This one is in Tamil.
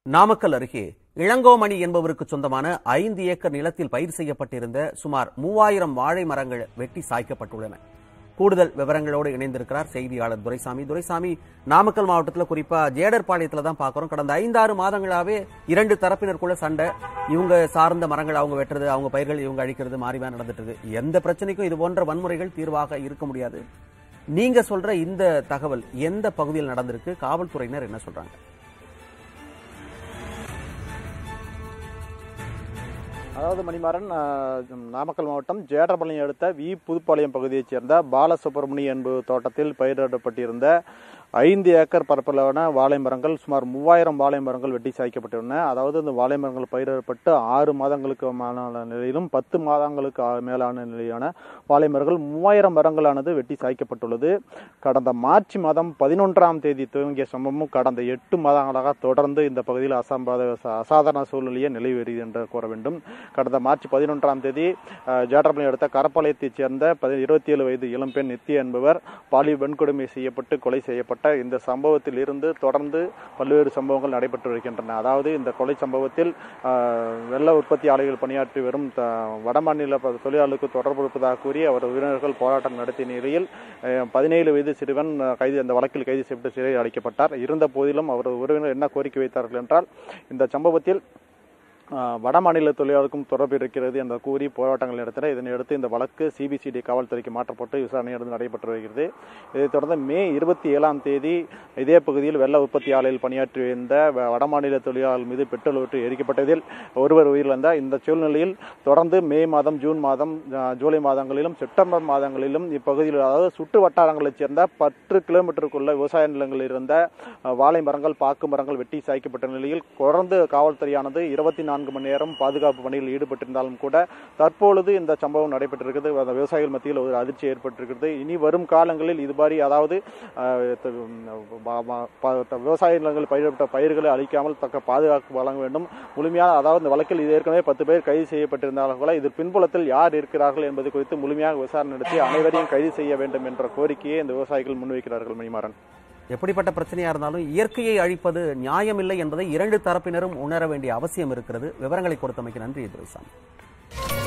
நாமக்கல் அருகே இளங்கோமணி என்பவருக்கு சொந்தமான ஐந்து ஏக்கர் நிலத்தில் பயிர் செய்யப்பட்டிருந்த சுமார் மூவாயிரம் வாழை மரங்கள் வெட்டி சாய்க்கப்பட்டுள்ளன கூடுதல் விவரங்களோடு இணைந்திருக்கிறார் செய்தியாளர் துரைசாமி துரைசாமி நாமக்கல் மாவட்டத்தில் குறிப்பா ஜேடர்பாளையத்துல தான் பார்க்கறோம் கடந்த ஐந்தாறு மாதங்களாவே இரண்டு தரப்பினருக்குள்ள சண்டை இவங்க சார்ந்த மரங்கள் அவங்க வெட்டுறது அவங்க பயிர்கள் இவங்க அழிக்கிறது மாறிவா நடந்துட்டு இருக்கு எந்த பிரச்சனைக்கும் இது போன்ற வன்முறைகள் தீர்வாக இருக்க முடியாது நீங்க சொல்ற இந்த தகவல் எந்த பகுதியில் நடந்திருக்கு காவல்துறையினர் என்ன சொல்றாங்க அதாவது மணிமாறன் ஆஹ், நாமக்கல் மாவட்டம் ஜேடர்பாளையம் அடுத்த வி புதுப்பாளையம் பகுதியைச் சேர்ந்த பாலசுப்ரமணிய என்பது தோட்டத்தில் பயிரிடப்பட்டிருந்த ஐந்து ஏக்கர் பரப்பளவான வாழை மரங்கள் சுமார் மூவாயிரம் வாழை மரங்கள் வெட்டி சாய்க்கப்பட்டுள்ளன அதாவது இந்த வாழை மரங்கள் பயிரிடப்பட்டு ஆறு மாதங்களுக்கு மேலான நிலையிலும் பத்து மாதங்களுக்கு ஆ- மேலான நிலையான வாழை மரங்கள் மூவாயிரம் மரங்களானது வெட்டி சாய்க்கப்பட்டுள்ளது கடந்த மார்ச் மாதம் பதினொன்றாம் தேதி துவங்கிய சம்பவமும் கடந்த எட்டு மாதங்களாக தொடர்ந்து இந்த பகுதியில் அசம்பாத அசாதாரண சூழ்நிலையை நிலவி வருகிறது என்று கூற வேண்டும் கடந்த மார்ச் பதினொன்றாம் தேதி அஹ், ஜேட்டர்பாளையம் அடுத்த கரப்பாளையத்தைச் சேர்ந்த பதி இருபத்தி ஏழு வயது இளம்பெண் நித்யா என்பவர் பாலியல் வன்கொடுமை செய்யப்பட்டு கொலை செய்யப்பட்ட இந்த சம்பவத்தில் இருந்து தொடர்ந்து பல்வேறு சம்பவங்கள் நடைபெற்று வருகின்றன அதாவது இந்த கொலை சம்பவத்தில் அஹ், வெள்ள உற்பத்தி ஆலைகள் பணியாற்றி வரும் த- வடமாநில ப- தொழிலாளருக்கு தொடர்பு இருப்பதாக கூறி அவர் உறவினர்கள் போராட்டம் நடத்திய நிலையில் அஹ், பதினேழு வயது சிறுவன் அஹ், கைது அந்த வழக்கில் கைது செய்யப்பட்டு சிறையில் அடைக்கப்பட்டார் இருந்த போதிலும் அவர் உறவினர் என்ன கோரிக்கை வைத்தார்கள் என்றால் இந்த சம்பவத்தில் ஆஹ், வட மாநில தொழிலாளருக்கும் தொடர்பு இருக்கிறது என்று கூறி போராட்டங்கள் நடத்தினர் இதனையடுத்து இந்த வழக்கு சிபிசிடி காவல்துறைக்கு மாற்றப்பட்டு விசாரணை நடந்து நடைபெற்று வருகிறது இதைத் தொடர்ந்து மே இருபத்தி ஏழாம் தேதி இதே பகுதியில் வெள்ள உற்பத்தி ஆலையில் பணியாற்றி வந்த வ- வடமாநில தொழிலாளர் மீது பெட்ரோல் ஊற்றி எரிக்கப்பட்டதில் ஒருவர் உயிரிழந்தார் இந்த சூழ்நிலையில் தொடர்ந்து மே மாதம் ஜூன் மாதம் ஆஹ், ஜூலை மாதங்களிலும் செப்டம்பர் மாதங்களிலும் இப்பகுதியில் அதாவது சுற்று வட்டாரங்களைச் சேர்ந்த பத்து கிலோமீட்டருக்குள்ள விவசாய நிலங்களில் இருந்த அஹ், வாழை மரங்கள் பாக்கு மரங்கள் வெட்டி சாய்க்கப்பட்ட நிலையில் தொடர்ந்து காவல்துறையானது இருபத்தி நான்கு மணி நேரம் பாதுகாப்பு பணியில் ஈடுபட்டிருந்தாலும் கூட தற்பொழுது இந்த சம்பவம் நடைபெற்றிருக்கிறது அந்த விவசாயிகள் மத்தியில் ஒரு அதிர்ச்சி ஏற்பட்டிருக்கிறது இனி வரும் காலங்களில் இது மாதிரி அதாவது அஹ், த- ப- ப- ப- விவசாய நிலங்கள் பயிரிட்ட பயிர்களை அழிக்காமல் தக்க பாதுகாப்பு வழங்க வேண்டும் முழுமையாக அதாவது இந்த வழக்கில் இது ஏற்கனவே பத்து பேர் கைது செய்யப்பட்டிருந்தாலும் கூட இது பின்புலத்தில் யார் இருக்கிறார்கள் என்பது குறித்து முழுமையாக விசாரணை நடத்தி அனைவரையும் கைது செய்ய வேண்டும் என்ற கோரிக்கையை இந்த விவசாயிகள் முன்வைக்கிறார்கள் மணிமாறன் எப்படிப்பட்ட பிரச்சனையா இருந்தாலும் இயற்கையை அழிப்பது நியாயமில்லை என்பதை இரண்டு தரப்பினரும் உணர வேண்டிய அவசியம் இருக்கிறது விவரங்களை கொடுத்தமைக்கு நன்றி துரைசாமி